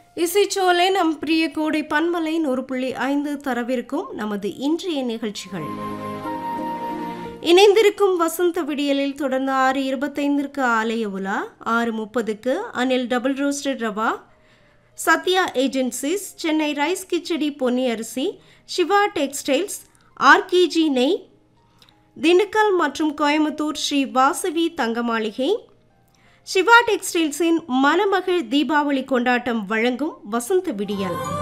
இசைச்சோலை நம் பிரிய கோடை பன்மலை நூறு புள்ளி ஐந்து தரவிருக்கும் நமது இன்றைய நிகழ்ச்சிகள் இணைந்திருக்கும் வசந்த விடியலில் தொடர்ந்து ஆறு இருபத்தைந்திற்கு ஆலய உலா ஆறு முப்பதுக்கு Anil double roasted rava Sathya agencies Chennai rice kichadi Ponni அரிசி சிவா டெக்ஸ்டைல்ஸ் ஆர்கேஜி நெய் திண்டுக்கல் மற்றும் கோயம்புத்தூர் ஸ்ரீ வாசவி தங்க மாளிகை சிவா டெக்ஸ்டைல்ஸின் மணமகள் தீபாவளி கொண்டாட்டம் வழங்கும் வசந்த விடியல்